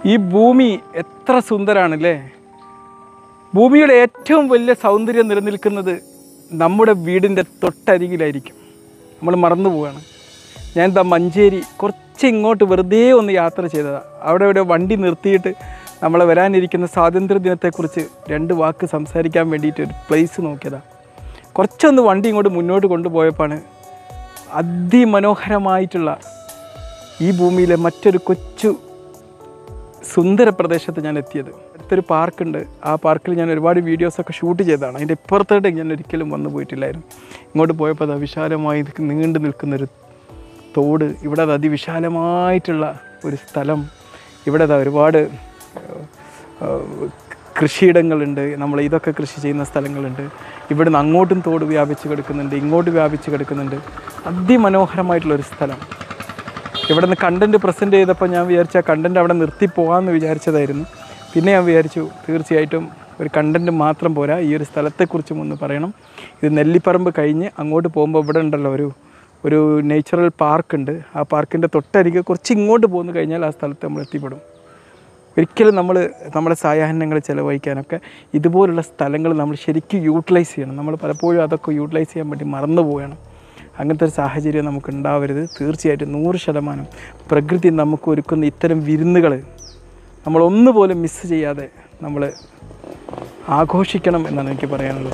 ഈ ഭൂമി എത്ര സുന്ദരാണല്ലേ ഭൂമിയുടെ ഏറ്റവും വലിയ സൗന്ദര്യം നിലനിൽക്കുന്നത് നമ്മുടെ വീടിൻ്റെ തൊട്ടരികിലായിരിക്കും നമ്മൾ മറന്നു പോവുകയാണ് ഞാൻ എന്താ മഞ്ചേരി കുറച്ച് ഇങ്ങോട്ട് വെറുതെ ഒന്ന് യാത്ര ചെയ്തതാണ് അവിടെ ഇവിടെ വണ്ടി നിർത്തിയിട്ട് നമ്മളെ വരാനിരിക്കുന്ന സ്വാതന്ത്ര്യ ദിനത്തെക്കുറിച്ച് രണ്ട് വാക്ക് സംസാരിക്കാൻ വേണ്ടിയിട്ട് ഒരു പ്ലേസ് നോക്കിയതാണ് കുറച്ചൊന്ന് വണ്ടി ഇങ്ങോട്ട് മുന്നോട്ട് കൊണ്ടുപോയപ്പോഴാണ് അതിമനോഹരമായിട്ടുള്ള ഈ ഭൂമിയിലെ മറ്റൊരു കൊച്ചു സുന്ദര പ്രദേശത്ത് ഞാൻ എത്തിയത് അടുത്തൊരു പാർക്കുണ്ട് ആ പാർക്കിൽ ഞാൻ ഒരുപാട് വീഡിയോസൊക്കെ ഷൂട്ട് ചെയ്തതാണ് അതിൻ്റെ ഇപ്പുറത്തോട്ട് ഞാൻ ഒരിക്കലും വന്നു പോയിട്ടില്ലായിരുന്നു ഇങ്ങോട്ട് പോയപ്പോൾ അത് വിശാലമായി ഇത് നീണ്ടു നിൽക്കുന്നൊരു തോട് ഇവിടെ അത് അതിവിശാലമായിട്ടുള്ള ഒരു സ്ഥലം ഇവിടെ അത് ഒരുപാട് ഏഹ്, കൃഷിയിടങ്ങളുണ്ട് നമ്മൾ ഇതൊക്കെ കൃഷി ചെയ്യുന്ന സ്ഥലങ്ങളുണ്ട് ഇവിടുന്ന് അങ്ങോട്ടും തോട് വ്യാപിച്ച് കിടക്കുന്നുണ്ട് ഇങ്ങോട്ട് വ്യാപിച്ച് കിടക്കുന്നുണ്ട് അതിമനോഹരമായിട്ടുള്ളൊരു സ്ഥലം ഇവിടെ നിന്ന് കണ്ടൻറ്റ് പ്രസൻറ്റ് ചെയ്തപ്പോൾ ഞാൻ വിചാരിച്ച കണ്ടൻറ്റ് അവിടെ നിർത്തി പോകാമെന്ന് വിചാരിച്ചതായിരുന്നു പിന്നെ ഞാൻ വിചാരിച്ചു തീർച്ചയായിട്ടും ഒരു കണ്ടൻറ്റ് മാത്രം പോരാ ഈ ഒരു സ്ഥലത്തെക്കുറിച്ചും ഒന്ന് പറയണം ഇത് നെല്ലിപ്പറമ്പ് കഴിഞ്ഞ് അങ്ങോട്ട് പോകുമ്പോൾ ഇവിടെ ഉണ്ടല്ലോ ഒരു ഒരു നേച്ചുറൽ പാർക്കുണ്ട് ആ പാർക്കിൻ്റെ തൊട്ടരികെ കുറച്ച് ഇങ്ങോട്ട് പോന്നു കഴിഞ്ഞാൽ ആ സ്ഥലത്ത് നമ്മൾ എത്തിപ്പെടും ഒരിക്കലും നമ്മൾ നമ്മുടെ സായാഹ്നങ്ങൾ ചിലവഴിക്കാനൊക്കെ ഇതുപോലുള്ള സ്ഥലങ്ങൾ നമ്മൾ ശരിക്കും യൂട്ടിലൈസ് ചെയ്യണം നമ്മൾ പലപ്പോഴും അതൊക്കെ യൂട്ടിലൈസ് ചെയ്യാൻ വേണ്ടി മറന്നു പോവുകയാണ് അങ്ങനത്തെ ഒരു സാഹചര്യം നമുക്ക് ഉണ്ടാവരുത് തീർച്ചയായിട്ടും നൂറ് ശതമാനം പ്രകൃതി നമുക്ക് ഒരുക്കുന്ന ഇത്തരം വിരുന്നുകൾ നമ്മൾ ഒന്നുപോലും മിസ്സ് ചെയ്യാതെ നമ്മൾ ആഘോഷിക്കണം എന്നാണ് എനിക്ക് പറയാനുള്ളത്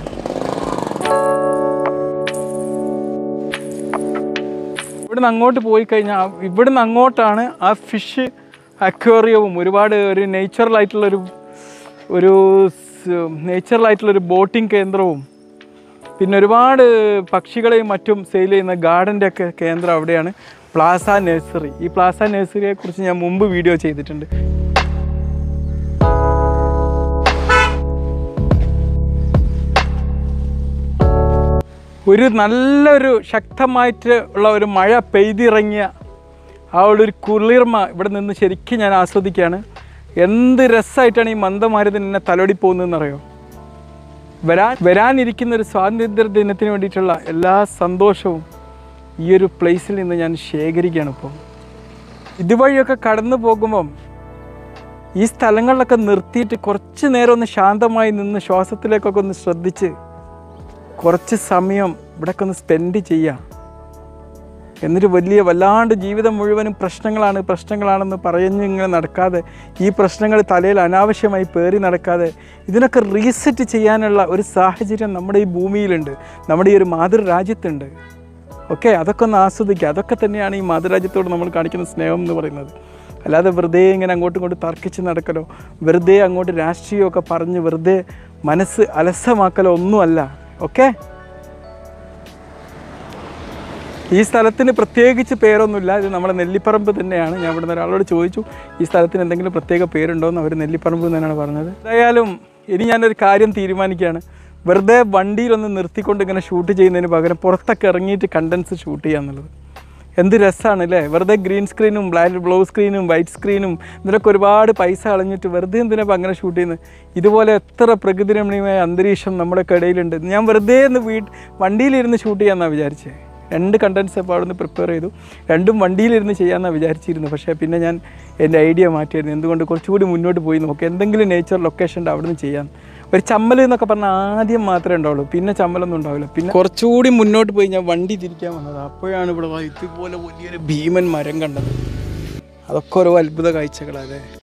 ഇവിടുന്ന് അങ്ങോട്ട് പോയി കഴിഞ്ഞാൽ ഇവിടുന്ന് അങ്ങോട്ടാണ് ആ ഫിഷ് അക്വേറിയവും ഒരുപാട് ഒരു നേച്ചുറലായിട്ടുള്ളൊരു ഒരു നേച്ചുറലായിട്ടുള്ളൊരു ബോട്ടിംഗ് കേന്ദ്രവും പിന്നെ ഒരുപാട് പക്ഷികളെയും മറ്റും സെയിൽ ചെയ്യുന്ന ഗാർഡൻ്റെ ഒക്കെ കേന്ദ്രം അവിടെയാണ് പ്ലാസ നഴ്സറി ഈ പ്ലാസ നഴ്സറിയെ കുറിച്ച് ഞാൻ മുമ്പ് വീഡിയോ ചെയ്തിട്ടുണ്ട് ഒരു നല്ലൊരു ശക്തമായിട്ട് ഉള്ള ഒരു മഴ പെയ്തിറങ്ങിയ ആ ഒരു കുളിർമ ഇവിടെ നിന്ന് ശരിക്കും ഞാൻ ആസ്വദിക്കുകയാണ് എന്ത് രസമായിട്ടാണ് ഈ മന്ദമാരുതൻ എന്നെ തലോടി പോകുന്നതെന്നറിയോ വരാൻ വരാനിരിക്കുന്ന ഒരു സ്വാതന്ത്ര്യ ദിനത്തിന് വേണ്ടിയിട്ടുള്ള എല്ലാ സന്തോഷവും ഈ ഒരു പ്ലേസിൽ നിന്ന് ഞാൻ ശേഖരിക്കുകയാണ് ഇപ്പോൾ ഇതുവഴിയൊക്കെ കടന്നു പോകുമ്പം ഈ സ്ഥലങ്ങളിലൊക്കെ നിർത്തിയിട്ട് കുറച്ച് നേരം ഒന്ന് ശാന്തമായി നിന്ന് ശ്വാസത്തിലേക്കൊക്കെ ഒന്ന് ശ്രദ്ധിച്ച് കുറച്ച് സമയം ഇവിടെയൊക്കെ ഒന്ന് സ്പെൻഡ് ചെയ്യാം എന്നിട്ട് വലിയ വല്ലാണ്ട് ജീവിതം മുഴുവനും പ്രശ്നങ്ങളാണ് പ്രശ്നങ്ങളാണെന്ന് പറഞ്ഞ് ഇങ്ങനെ നടക്കാതെ ഈ പ്രശ്നങ്ങൾ തലയിൽ അനാവശ്യമായി പേറി നടക്കാതെ ഇതിനൊക്കെ റീസെറ്റ് ചെയ്യാനുള്ള ഒരു സാഹചര്യം നമ്മുടെ ഈ ഭൂമിയിലുണ്ട് നമ്മുടെ ഈ ഒരു മാതൃരാജ്യത്തുണ്ട് ഓക്കെ അതൊക്കെ ഒന്ന് ആസ്വദിക്കുക അതൊക്കെ തന്നെയാണ് ഈ മാതൃരാജ്യത്തോട് നമ്മൾ കാണിക്കുന്ന സ്നേഹം എന്ന് പറയുന്നത് അല്ലാതെ വെറുതെ ഇങ്ങനെ അങ്ങോട്ടും ഇങ്ങോട്ടും തർക്കിച്ച് നടക്കലോ വെറുതെ അങ്ങോട്ട് രാഷ്ട്രീയമൊക്കെ പറഞ്ഞ് വെറുതെ മനസ്സ് അലസമാക്കലോ ഒന്നുമല്ല ഓക്കെ ഈ സ്ഥലത്തിന് പ്രത്യേകിച്ച് പേരൊന്നുമില്ല ഇത് നമ്മുടെ നെല്ലിപ്പറമ്പ് തന്നെയാണ് ഞാൻ ഇവിടുന്ന് ഒരാളോട് ചോദിച്ചു ഈ സ്ഥലത്തിന് എന്തെങ്കിലും പ്രത്യേക പേരുണ്ടോ എന്ന് അവർ നെല്ലിപ്പറമ്പ് എന്ന് തന്നെയാണ് പറഞ്ഞത് എന്തായാലും ഇനി ഞാനൊരു കാര്യം തീരുമാനിക്കുകയാണ് വെറുതെ വണ്ടിയിലൊന്ന് നിർത്തിക്കൊണ്ട് ഇങ്ങനെ ഷൂട്ട് ചെയ്യുന്നതിന് പകരം പുറത്തൊക്കെ ഇറങ്ങിയിട്ട് കണ്ടൻസ് ഷൂട്ട് ചെയ്യുക എന്നുള്ളത് എന്ത് രസമാണ് അല്ലേ വെറുതെ ഗ്രീൻ സ്ക്രീനും ബ്ലാക്ക് ബ്ലൂ സ്ക്രീനും വൈറ്റ് സ്ക്രീനും ഇതിനൊക്കെ ഒരുപാട് പൈസ കളഞ്ഞിട്ട് വെറുതെ എന്തിനാ ഇപ്പം അങ്ങനെ ഷൂട്ട് ചെയ്യുന്നത് ഇതുപോലെ എത്ര പ്രകൃതിരമണീയമായ അന്തരീക്ഷം നമ്മുടെ ഇടയിലുണ്ട് ഞാൻ വെറുതെ ഒന്ന് വീട്ട് വണ്ടിയിലിരുന്ന് ഷൂട്ട് ചെയ്യാമെന്നാണ് വിചാരിച്ചത് രണ്ട് കണ്ടൻസ് അപ്പോൾ അവിടെ നിന്ന് പ്രിപ്പയർ ചെയ്തു രണ്ടും വണ്ടിയിലിരുന്ന് ചെയ്യാമെന്നാണ് വിചാരിച്ചിരുന്നു പക്ഷേ പിന്നെ ഞാൻ എൻ്റെ ഐഡിയ മാറ്റിയായിരുന്നു എന്തുകൊണ്ട് കുറച്ചുകൂടി മുന്നോട്ട് പോയി നോക്കാം എന്തെങ്കിലും നേച്ചർ ലൊക്കേഷൻ ഉണ്ട് അവിടെ നിന്ന് ചെയ്യാം ഒരു ചമ്മൽ എന്നൊക്കെ പറഞ്ഞാൽ ആദ്യം മാത്രമേ ഉണ്ടാവുള്ളൂ പിന്നെ ചമ്മലൊന്നും ഉണ്ടാവില്ല പിന്നെ കുറച്ചുകൂടി മുന്നോട്ട് പോയി ഞാൻ വണ്ടി തിരിക്കാൻ വന്നത് അപ്പോഴാണ് ഇവിടെ ദാ ഇതുപോലെ വലിയൊരു ഭീമൻ മരം കണ്ടത് അതൊക്കെ ഓരോ അത്ഭുത കാഴ്ചകളല്ലേ